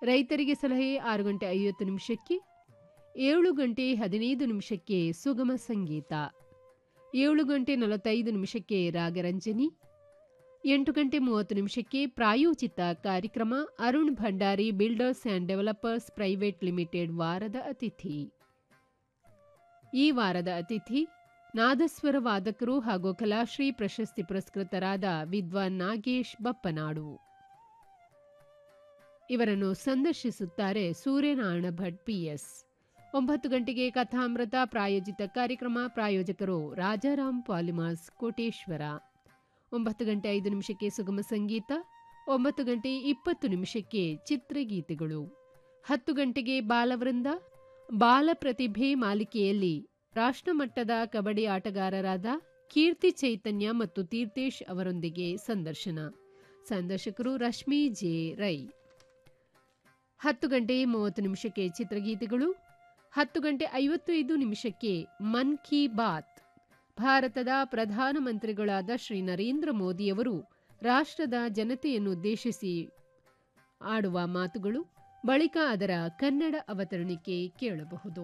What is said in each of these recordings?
ರೈತರಿಗೆ ಸಲಹೆ ಆರು ಗಂಟೆ ಐವತ್ತು ನಿಮಿಷಕ್ಕೆ ಏಳು ಗಂಟೆ ಹದಿನೈದು ನಿಮಿಷಕ್ಕೆ ಸುಗಮ ಸಂಗೀತ ಏಳು ಗಂಟೆ ನಲವತ್ತೈದು ನಿಮಿಷಕ್ಕೆ ರಾಗರಂಜನಿ ಎಂಟು ಗಂಟೆ ಮೂವತ್ತು ನಿಮಿಷಕ್ಕೆ ಪ್ರಾಯೋಜಿತ ಕಾರ್ಯಕ್ರಮ Arun Bhandari builders and developers private limited ವಾರದ ಅತಿಥಿ ಈ ವಾರದ ಅತಿಥಿ ನಾದಸ್ವರ ವಾದಕರು ಹಾಗೂ ಕಲಾಶ್ರೀ ಪ್ರಶಸ್ತಿ ಪುರಸ್ಕೃತರಾದ ವಿದ್ವಾನ್ ನಾಗೇಶ್ ಬಪ್ಪನಾಡು ಇವರನ್ನು ಸಂದರ್ಶಿಸುತ್ತಾರೆ ಸೂರ್ಯನಾರಾಯಣ ಭಟ್ ಪಿಎಸ್ ಒಂಬತ್ತು ಗಂಟೆಗೆ ಕಥಾಮೃತ ಪ್ರಾಯೋಜಿತ ಕಾರ್ಯಕ್ರಮ ಪ್ರಾಯೋಜಕರು ರಾಜಾರಾಮ್ ಪಾಲಿಮಾಸ್ ಕೋಟೇಶ್ವರ ಒಂಬತ್ತು ಗಂಟೆ ಐದು ನಿಮಿಷಕ್ಕೆ ಸುಗಮ ಸಂಗೀತ ಒಂಬತ್ತು ಗಂಟೆ ಇಪ್ಪತ್ತು ನಿಮಿಷಕ್ಕೆ ಚಿತ್ರಗೀತೆಗಳು ಹತ್ತು ಗಂಟೆಗೆ ಬಾಲವೃಂದ ಬಾಲ ಪ್ರತಿಭೆ ಮಾಲಿಕೆಯಲ್ಲಿ ರಾಷ್ಟ್ರಮಟ್ಟದ ಕಬಡ್ಡಿ ಆಟಗಾರರಾದ ಕೀರ್ತಿ ಚೈತನ್ಯ ಮತ್ತು ತೀರ್ಥೇಶ್ ಅವರೊಂದಿಗೆ ಸಂದರ್ಶನ ಸಂದರ್ಶಕರು ರಶ್ಮಿ ಜೆ ರೈ ಹತ್ತು ಗಂಟೆ ಮೂವತ್ತು ನಿಮಿಷಕ್ಕೆ ಚಿತ್ರಗೀತೆಗಳು ಹತ್ತು ಗಂಟೆ ಐವತ್ತೈದು ನಿಮಿಷಕ್ಕೆ ಮನ್ ಕಿ ಬಾತ್ ಭಾರತದ ಪ್ರಧಾನಮಂತ್ರಿಗಳಾದ ಶ್ರೀ ನರೇಂದ್ರ ಮೋದಿಯವರು ರಾಷ್ಟ್ರದ ಜನತೆಯನ್ನುದ್ದೇಶಿಸಿ ಆಡುವ ಮಾತುಗಳು ಬಳಿಕ ಅದರ ಕನ್ನಡ ಅವತರಣಿಕೆ ಕೇಳಬಹುದು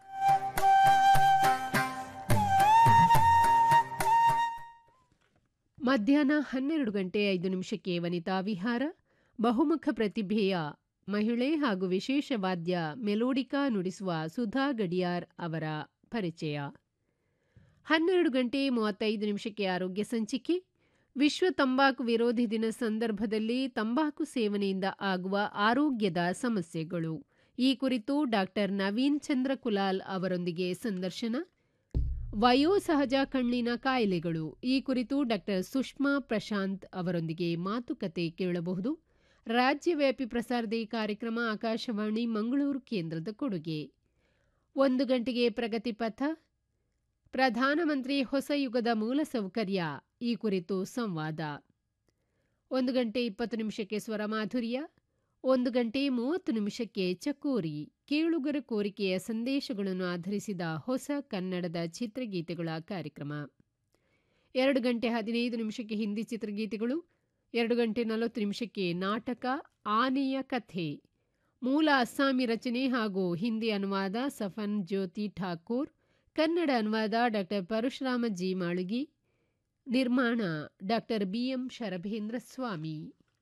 ಮಧ್ಯಾಹ್ನ ಹನ್ನೆರಡು ಗಂಟೆ ಐದು ನಿಮಿಷಕ್ಕೆ ವನಿತಾ ವಿಹಾರ ಬಹುಮುಖ ಪ್ರತಿಭೆಯ ಮಹಿಳೆ ಹಾಗೂ ವಿಶೇಷ ವಾದ್ಯ ಮೆಲೋಡಿಕಾ ನುಡಿಸುವ ಸುಧಾ ಗಡಿಯಾರ್ ಅವರ ಪರಿಚಯ ಹನ್ನೆರಡು ಗಂಟೆ ಮೂವತ್ತೈದು ನಿಮಿಷಕ್ಕೆ ಆರೋಗ್ಯ ಸಂಚಿಕೆ ವಿಶ್ವ ತಂಬಾಕು ವಿರೋಧಿ ದಿನ ಸಂದರ್ಭದಲ್ಲಿ ತಂಬಾಕು ಸೇವನೆಯಿಂದ ಆಗುವ ಆರೋಗ್ಯದ ಸಮಸ್ಯೆಗಳು ಈ ಕುರಿತು ಡಾಕ್ಟರ್ ನವೀನ್ ಚಂದ್ರ ಕುಲಾಲ್ ಅವರೊಂದಿಗೆ ಸಂದರ್ಶನ ವಯೋಸಹಜ ಕಣ್ಣಿನ ಕಾಯಿಲೆಗಳು ಈ ಕುರಿತು ಡಾಕ್ಟರ್ ಸುಷ್ಮಾ ಪ್ರಶಾಂತ್ ಅವರೊಂದಿಗೆ ಮಾತುಕತೆ ಕೇಳಬಹುದು ರಾಜ್ಯವ್ಯಾಪಿ ಪ್ರಸಾರದ ಈ ಕಾರ್ಯಕ್ರಮ ಆಕಾಶವಾಣಿ ಮಂಗಳೂರು ಕೇಂದ್ರದ ಕೊಡುಗೆ ಒಂದು ಗಂಟೆಗೆ ಪ್ರಗತಿ ಪಥ ಪ್ರಧಾನಮಂತ್ರಿ ಹೊಸ ಯುಗದ ಮೂಲಸೌಕರ್ಯ ಈ ಕುರಿತು ಸಂವಾದ ಒಂದು ಗಂಟೆ ಇಪ್ಪತ್ತು ನಿಮಿಷಕ್ಕೆ ಸ್ವರ ಮಾಧುರ್ಯ ಒಂದು ಗಂಟೆ ಮೂವತ್ತು ನಿಮಿಷಕ್ಕೆ ಚಕೋರಿ ಕೇಳುಗರ ಕೋರಿಕೆಯ ಸಂದೇಶಗಳನ್ನು ಆಧರಿಸಿದ ಹೊಸ ಕನ್ನಡದ ಚಿತ್ರಗೀತೆಗಳ ಕಾರ್ಯಕ್ರಮ ಎರಡು ಗಂಟೆ ಹದಿನೈದು ನಿಮಿಷಕ್ಕೆ ಹಿಂದಿ ಚಿತ್ರಗೀತೆಗಳು ಎರಡು ಗಂಟೆ ನಲವತ್ತು ನಿಮಿಷಕ್ಕೆ ನಾಟಕ ಆನೆಯ ಕಥೆ ಮೂಲ ಅಸ್ಸಾಮಿ ರಚನೆ ಹಾಗೂ ಹಿಂದಿ ಅನುವಾದ ಸಫನ್ ಜ್ಯೋತಿ ಠಾಕೂರ್ ಕನ್ನಡ ಅನುವಾದ ಡಾಕ್ಟರ್ ಪರಶುರಾಮ ಜಿ ಮಾಳುಗಿ ನಿರ್ಮಾಣ ಡಾಕ್ಟರ್ ಬಿಎಂ ಶರಭೇಂದ್ರ ಸ್ವಾಮಿ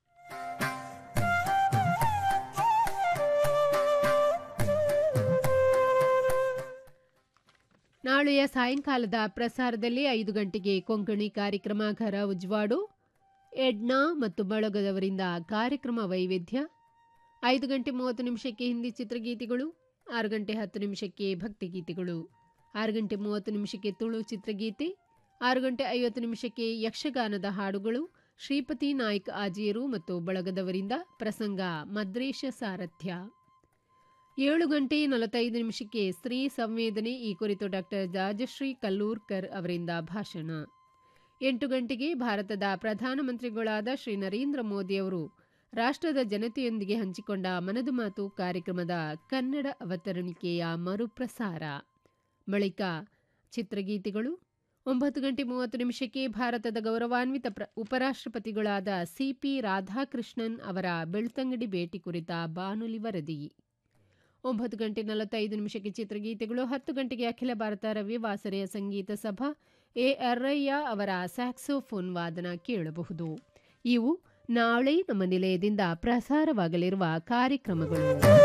ನಾಳೆಯ ಸಾಯಂಕಾಲದ ಪ್ರಸಾರದಲ್ಲಿ ಐದು ಗಂಟೆಗೆ ಕೊಂಕಣಿ ಕಾರ್ಯಕ್ರಮ ಘರ ಉಜ್ವಾಡು ಎಡ್ನಾ ಮತ್ತು ಬಳಗದವರಿಂದ ಕಾರ್ಯಕ್ರಮ ವೈವಿಧ್ಯ ಐದು ಗಂಟೆ ಮೂವತ್ತು ನಿಮಿಷಕ್ಕೆ ಹಿಂದಿ ಚಿತ್ರಗೀತೆಗಳು ಆರು ಗಂಟೆ ಹತ್ತು ನಿಮಿಷಕ್ಕೆ ಭಕ್ತಿಗೀತೆಗಳು ಆರು ಗಂಟೆ ಮೂವತ್ತು ನಿಮಿಷಕ್ಕೆ ತುಳು ಚಿತ್ರಗೀತೆ ಆರು ಗಂಟೆ ಐವತ್ತು ನಿಮಿಷಕ್ಕೆ ಯಕ್ಷಗಾನದ ಹಾಡುಗಳು ಶ್ರೀಪತಿ ನಾಯ್ಕ್ ಆಜಿಯರು ಮತ್ತು ಬಳಗದವರಿಂದ ಪ್ರಸಂಗ ಮದ್ರೇಶ ಸಾರಥ್ಯ ಏಳು ಗಂಟೆ ನಲವತ್ತೈದು ನಿಮಿಷಕ್ಕೆ ಸ್ತ್ರೀ ಸಂವೇದನೆ ಈ ಕುರಿತು ಡಾಕ್ಟರ್ ರಾಜಶ್ರೀ ಕಲ್ಲೂರ್ಕರ್ ಅವರಿಂದ ಭಾಷಣ ಎಂಟು ಗಂಟೆಗೆ ಭಾರತದ ಪ್ರಧಾನಮಂತ್ರಿಗಳಾದ ಶ್ರೀ ನರೇಂದ್ರ ಮೋದಿಯವರು ರಾಷ್ಟ್ರದ ಜನತೆಯೊಂದಿಗೆ ಹಂಚಿಕೊಂಡ ಮನದ ಮಾತು ಕಾರ್ಯಕ್ರಮದ ಕನ್ನಡ ಅವತರಣಿಕೆಯ ಮರುಪ್ರಸಾರ ಬಳಿಕ ಚಿತ್ರಗೀತೆಗಳು ಒಂಬತ್ತು ಗಂಟೆ ಮೂವತ್ತು ನಿಮಿಷಕ್ಕೆ ಭಾರತದ ಗೌರವಾನ್ವಿತ ಪ್ರ ಉಪರಾಷ್ಟ್ರಪತಿಗಳಾದ ಸಿಪಿ ರಾಧಾಕೃಷ್ಣನ್ ಅವರ ಬೆಳ್ತಂಗಡಿ ಭೇಟಿ ಕುರಿತ ಬಾನುಲಿ ವರದಿ ಒಂಬತ್ತು ಗಂಟೆ ನಲವತ್ತೈದು ನಿಮಿಷಕ್ಕೆ ಚಿತ್ರಗೀತೆಗಳು ಹತ್ತು ಗಂಟೆಗೆ ಅಖಿಲ ಭಾರತ ರವಿವಾಸರೆಯ ಸಂಗೀತ ಸಭಾ ಎ ಅರ್ರಯ್ಯ ಅವರ ಸ್ಯಾಕ್ಸೋಫೋನ್ ವಾದನ ಕೇಳಬಹುದು ಇವು ನಾಳೆ ನಮ್ಮ ನಿಲಯದಿಂದ ಪ್ರಸಾರವಾಗಲಿರುವ ಕಾರ್ಯಕ್ರಮಗಳು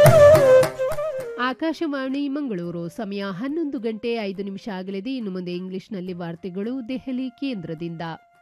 ಆಕಾಶವಾಣಿ ಮಂಗಳೂರು ಸಮಯ ಹನ್ನೊಂದು ಗಂಟೆ ಐದು ನಿಮಿಷ ಆಗಲಿದೆ ಇನ್ನು ಮುಂದೆ ಇಂಗ್ಲಿಷ್ನಲ್ಲಿ ವಾರ್ತೆಗಳು ದೆಹಲಿ ಕೇಂದ್ರದಿಂದ